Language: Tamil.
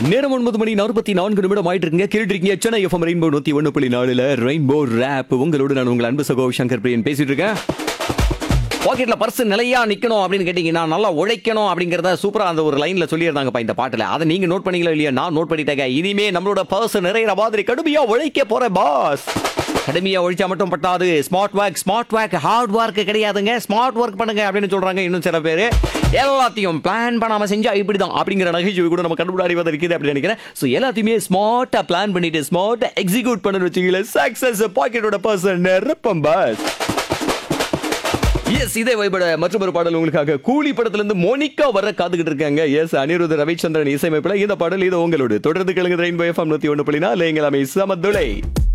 நேரம் ஒன்பது மணி நாற்பத்தி நான்கு நிமிடம் ஆயிட்டு இருக்குங்க கேட்டு இருக்கீங்க சென்னை எஃப்எம் ரெயின்போ நூத்தி ஒன்று புள்ளி நாலுல ரெயின்போ ரேப் உங்களோட நான் உங்கள் அன்பு சகோ சங்கர் பிரியன் பேசிட்டு இருக்கேன் பாக்கெட்ல பர்ஸ் நிலையா நிக்கணும் அப்படின்னு கேட்டீங்கன்னா நல்லா உழைக்கணும் அப்படிங்கறத சூப்பரா அந்த ஒரு லைன்ல சொல்லியிருந்தாங்கப்பா இந்த பாட்டுல அதை நீங்க நோட் பண்ணீங்களா இல்லையா நான் நோட் பண்ணிட்டேங்க இனிமே நம்மளோட பர்ஸ் நிறைய மாதிரி கடுமையா உழைக்க போற பாஸ் கடுமையா ஒழிச்சா மட்டும் பட்டாது smart work smart work hard work கிடையாதுங்க ஸ்மார்ட் ஒர்க் பண்ணுங்க அப்படின்னு சொல்றாங்க இன்னும் சில பேர் எல்லாத்தையும் பிளான் பண்ணாம செஞ்சா இப்படிதான் அப்படிங்கிற நகைச்சுவை கூட நம்ம கண்டுபிடி இருக்குது அப்படின்னு நினைக்கிறேன் ஸோ எல்லாத்தையுமே ஸ்மார்ட்டா பிளான் பண்ணிட்டு ஸ்மார்ட்டா எக்ஸிக்யூட் பண்ணு வச்சுக்கல சக்சஸ் பாக்கெட்டோட பர்சன் நிரப்பம் பாஸ் எஸ் இதே வைபட மற்றும் ஒரு பாடல் உங்களுக்காக கூலி படத்துல இருந்து மோனிகா வர காத்துக்கிட்டு இருக்காங்க எஸ் அனிருத் ரவிச்சந்திரன் இசையமைப்புல இந்த பாடல் இது உங்களோட தொடர்ந்து கிழங்கு ரெயின்போ எஃப்எம் நூத்தி ஒன்று புள்ளினா இல்லைங்களாமே சமதுளை